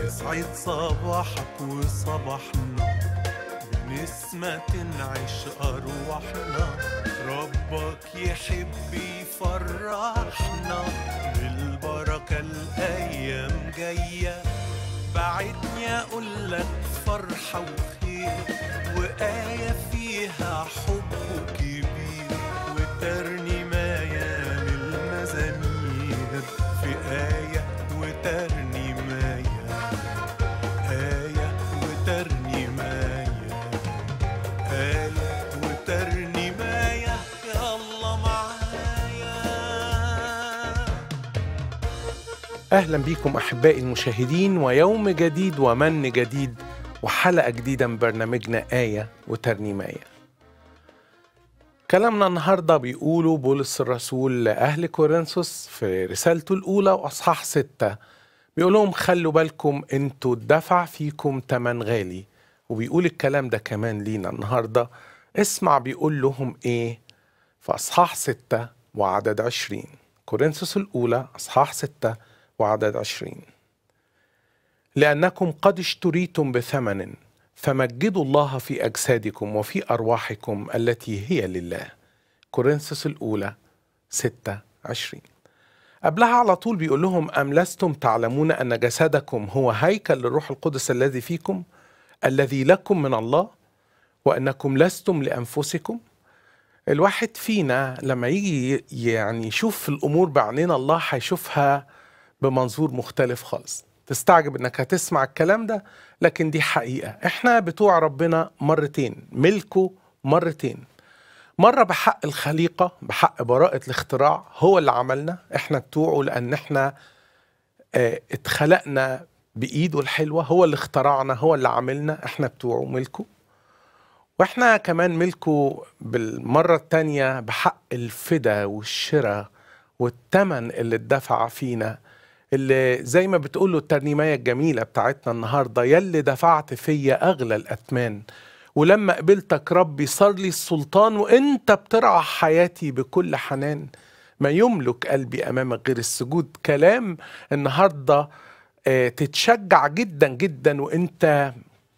يسعد صباحك وصباحنا بنسمة تنعش أرواحنا ربك يحب يفرحنا بالبركة الأيام جاية بعدني أقول لك فرحة وخير وآية فيها حب كبير وترنيماية للمزامير في آية وترنيماية آية وترنيماية آية وترنيماية يا الله معايا أهلا بكم أحبائي المشاهدين ويوم جديد ومن جديد وحلقة جديدة من برنامجنا آية وترنيماية كلامنا النهاردة بيقوله بولس الرسول لأهل كورنثوس في رسالته الأولى وأصحاح ستة بيقول لهم خلوا بالكم انتوا الدفع فيكم تمن غالي وبيقول الكلام ده كمان لينا النهاردة اسمع بيقول لهم ايه في أصحاح ستة وعدد عشرين كورنثوس الأولى أصحاح ستة وعدد عشرين لأنكم قد اشتريتم بثمن فمجدوا الله في أجسادكم وفي أرواحكم التي هي لله كورنثوس الأولى ستة عشرين قبلها على طول بيقول لهم أم لستم تعلمون أن جسدكم هو هيكل للروح القدس الذي فيكم الذي لكم من الله وأنكم لستم لأنفسكم الواحد فينا لما يجي يعني يشوف الأمور بعينين الله هيشوفها بمنظور مختلف خالص تستعجب انك هتسمع الكلام ده لكن دي حقيقة احنا بتوع ربنا مرتين ملكه مرتين مرة بحق الخليقة بحق براءة الاختراع هو اللي عملنا احنا بتوعه لان احنا اه اتخلقنا بإيده الحلوة هو اللي اخترعنا هو اللي عملنا احنا بتوعه ملكه واحنا كمان ملكه بالمرة التانية بحق الفدا والشراء والتمن اللي اتدفع فينا اللي زي ما بتقوله الترنيمية الجميلة بتاعتنا النهاردة يلي دفعت فيا أغلى الأثمان ولما قبلتك ربي صار لي السلطان وانت بترعى حياتي بكل حنان ما يملك قلبي أمامك غير السجود كلام النهاردة آه، تتشجع جدا جدا وانت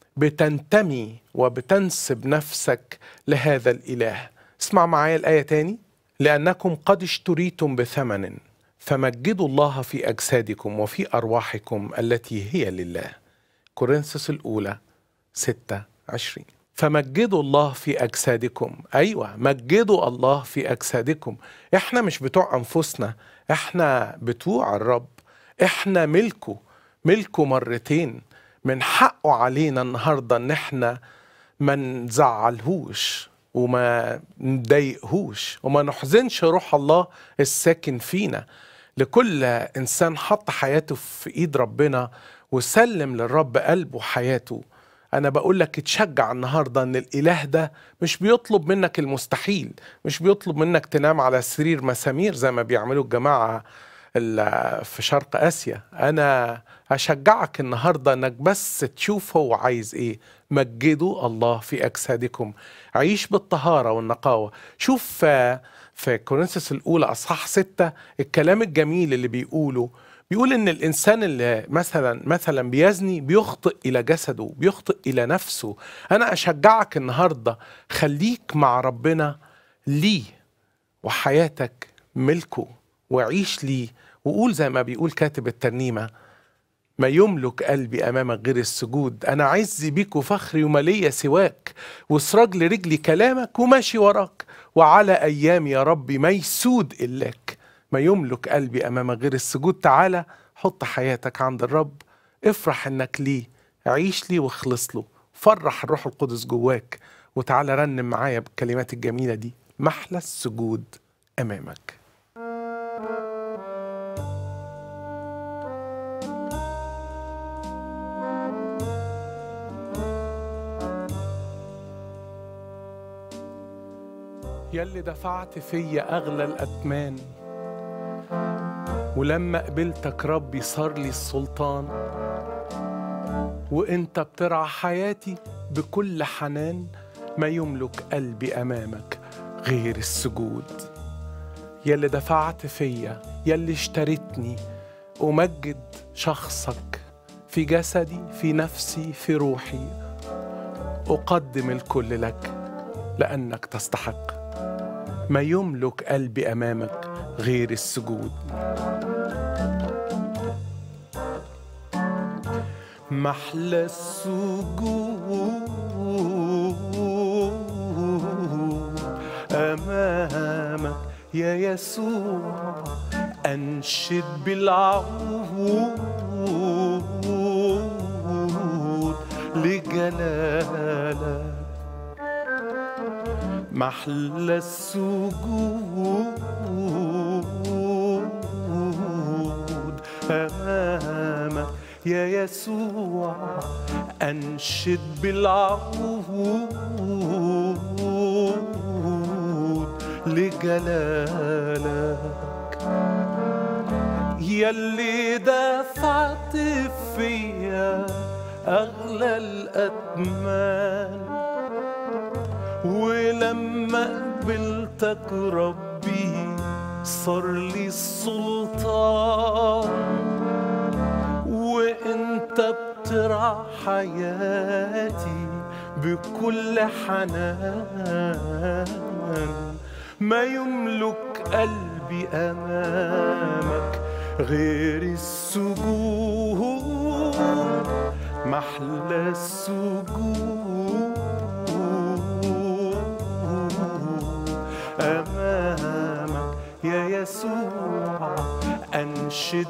بتنتمي وبتنسب نفسك لهذا الإله اسمع معايا الآية تاني لأنكم قد اشتريتم بثمن فمجدوا الله في أجسادكم وفي أرواحكم التي هي لله كورنثوس الأولى ستة عشرين فمجدوا الله في أجسادكم أيوة مجدوا الله في أجسادكم إحنا مش بتوع أنفسنا إحنا بتوع الرب إحنا ملكه ملكه مرتين من حقه علينا النهاردة إن إحنا ما نزعلهوش وما نضايقهوش وما نحزنش روح الله الساكن فينا لكل انسان حط حياته في ايد ربنا وسلم للرب قلبه وحياته انا بقول لك اتشجع النهارده ان الاله ده مش بيطلب منك المستحيل مش بيطلب منك تنام على سرير مسامير زي ما بيعملوا الجماعه ال- في شرق اسيا انا اشجعك النهارده انك بس تشوف هو عايز ايه مجدوا الله في اجسادكم عيش بالطهاره والنقاوه شوف آه، في كورنثوس الاولى اصحاح ستة الكلام الجميل اللي بيقوله بيقول ان الانسان اللي مثلا مثلا بيزني بيخطئ الى جسده بيخطئ الى نفسه انا اشجعك النهارده خليك مع ربنا ليه وحياتك ملكه وعيش ليه وقول زي ما بيقول كاتب الترنيمه ما يملك قلبي امامك غير السجود انا عزي بيك وفخري وما ليا سواك وسراج لرجلي كلامك وماشي وراك وعلى ايام يا ربي ما يسود الاك ما يملك قلبي امامك غير السجود تعالى حط حياتك عند الرب افرح انك ليه عيش ليه واخلص له فرح الروح القدس جواك وتعالى رنم معايا بالكلمات الجميله دي محلى السجود امامك يلي دفعت فيا أغلى الأثمان ولما قبلتك ربي صار لي السلطان وانت بترعى حياتي بكل حنان ما يملك قلبي أمامك غير السجود يلي دفعت فيا يلي اشتريتني أمجد شخصك في جسدي في نفسي في روحي اقدم الكل لك لانك تستحق ما يملك قلبي امامك غير السجود محلى السجود امامك يا يسوع انشد بالعهود لجلالك محلى السجود امامك يا يسوع انشد بالعهود لجلالك يلي دفعت فيا اغلى الاثمان ولما قبلتك ربي صار لي السلطان وانت بترعى حياتي بكل حنان ما يملك قلبي امامك غير السجود محلى السجود امامك يا يسوع انشد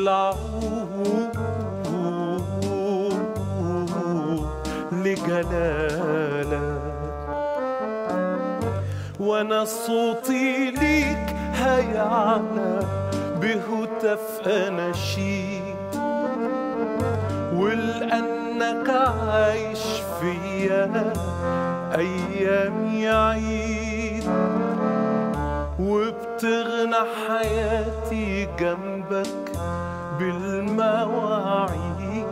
بالعهود لجلالك وانا صوتي ليك هيعلى بهتف اناشيد ولانك عايش فيا ايامي عيد وبتغنى حياتي جنبك بالمواعيد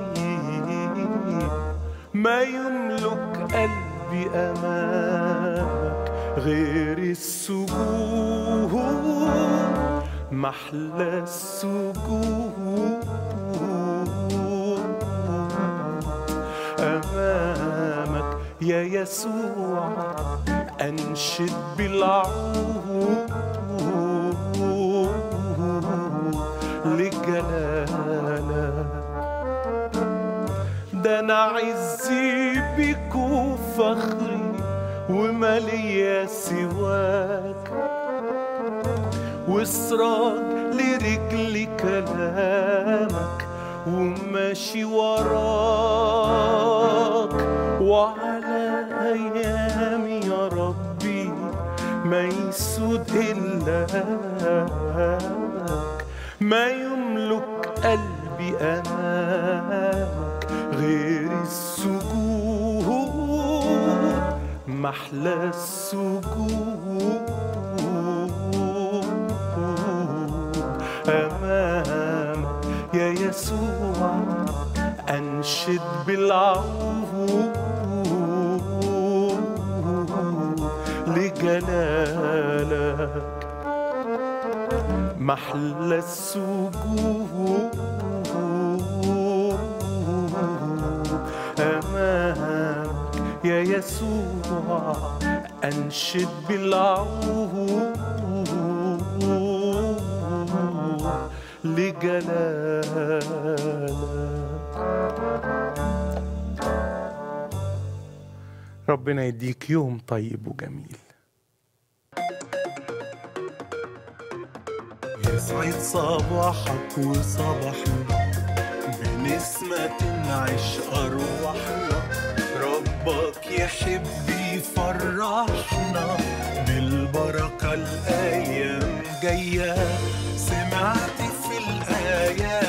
ما يملك قلبي امامك غير السجود محلى السجود امامك يا يسوع انشد بالعهود لجلالك ده انا عزي بيك وفخري ومالية سواك وسراج لرجلي كلامك وماشي وراك وعلى ايامي يا ربي ما يسود الا ما يملك قلبي امامك غير السجود محلى السجود امامك يا يسوع انشد بالعهود لجلالك محلى السجود امامك يا يسوع انشد بالعهود لجلالك ربنا يديك يوم طيب وجميل يسعد صباحك وصباحنا بنسمة نعيش أرواحنا ربك يحب يفرحنا بالبركة الأيام جاية سمعت في الآيات